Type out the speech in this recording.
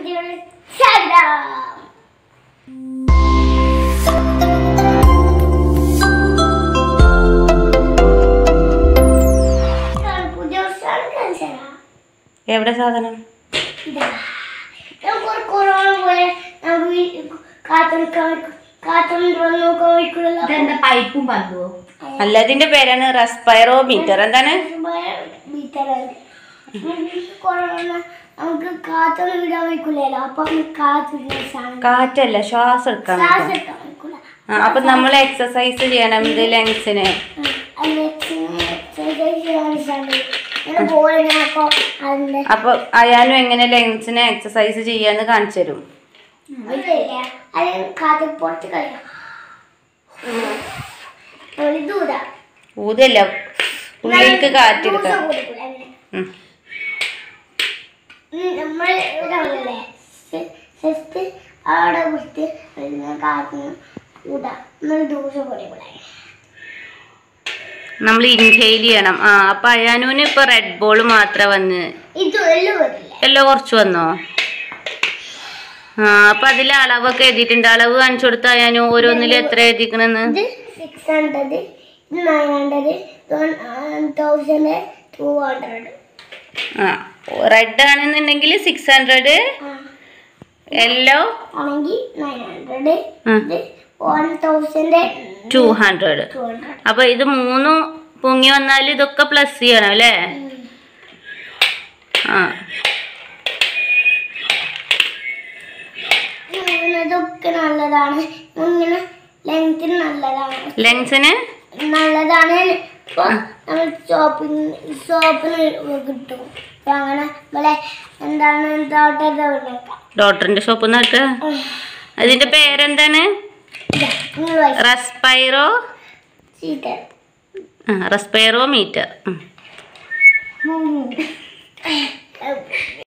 വീഡിയോയിൽ സ്വാഗതം ഇതാണ് പുതിയ സാധനം കാണിച്ചുതരാം. എവിടെ സാധനം ഇതാ. നമുക്ക് ഒരു കൊറോണ പോലെ നമുക്ക് വീ- കാത്തൊടുക്കാൻ കാത്തൊണ്ടു നോക്കാൻ വയ്ക്കുള്ളൂ ഇതെന്താ പൈപ്പും പന്തുവോ അല്ല ഇതിന്റെ പേരാണ് റെസ്പൈറോമീറ്റർ എന്താണ് കൊറോണ നമുക്ക് കാത്തൊന്നും വിടാൻ വയ്ക്കൂലല്ലോ അപ്പൊ നമുക്ക് കാത്തിടുന്ന സാധനം കാറ്റല്ല ശ്വാസം എടുക്കാൻ ശ്വാസം പറ്റും. എടുക്കാൻ വയ്ക്കൂല ആ, അപ്പൊ നമ്മൾ എക്സസൈസ് ചെയ്യണം ഇത് ലങ്സിന് പോലെ അപ്പൊ അതിന്റെ അപ്പൊ അയാനും എങ്ങനെ ലങ്സിന് എക്സസൈസ് ചെയ്യാന്ന് കാണിച്ചു തരും ഇതില്ലേ അത് കാത്ത് പുറത്ത് കളയാം ദൂര ഊതല്ല ഉള്ളിലേക്ക് കാറ്റെടുക്കാം ഉം. നമ്മൾ ഇതാണല്ലേ ജസ്റ്റ് അവിടെ വിട്ട് കാത്ത് ഊതാ നമ്മൾ ദൂരം പോലെ പോലെ നമ്മൾ ഇൻഹെയിൽ ചെയ്യണം ആ അപ്പൊ അയാനൂന് ഇപ്പൊ റെഡ് ബോൾ മാത്രം വന്ന് ഇത് എല്ലാം വരില്ല എല്ലാം കുറച്ച് വന്നോ ആ അപ്പൊ അതിൽ അളവൊക്കെ എഴുതിയിട്ടുണ്ട് അളവ് കാണിച്ചു കൊടുത്ത അയാനു ഓരോന്നിലും എത്ര എഴുതിക്കണെന്ന് ഇത് സിക്സ് ഹൺഡ്രഡ് ഇത് nine hundred thousand two hundred ആ റെഡ് ആണെന്നുണ്ടെങ്കിൽ സിക്സ് ഹൺഡ്രഡ് യെല്ലോ ആണെങ്കിൽ നയൻ ഹൺഡ്രഡ് ഉം. ഇത് one thousand two hundred two hundred അപ്പൊ ഇത് മൂന്നും പൊങ്ങി വന്നാൽ ഇതൊക്കെ പ്ലസ് ചെയ്യണം അല്ലേ ആ ഇതൊക്കെ നല്ലതാണ് ഇങ്ങനെ ലെങ്ത്തിന് നല്ലതാണ് ലെങ്സിന് നല്ലതാണ് ഇപ്പൊ നമ്മൾ ഷോപ്പിങ് ഷോപ്പിന് കിട്ടും അപ്പൊ അങ്ങനെ ഇവിടെ എന്താണ് തോട്ടത്തെ ഉണ്ടാക്കാം ഡോക്ടറിന്റെ ഷോപ്പ് നിന്നിട്ട് അതിന്റെ പേരെന്താണ് ഇതാ, നിങ്ങൾ വായിച്ചോ. റെസ്പൈറോ ചീത്ത റെസ്പൈറോ മീറ്റർ ഉം.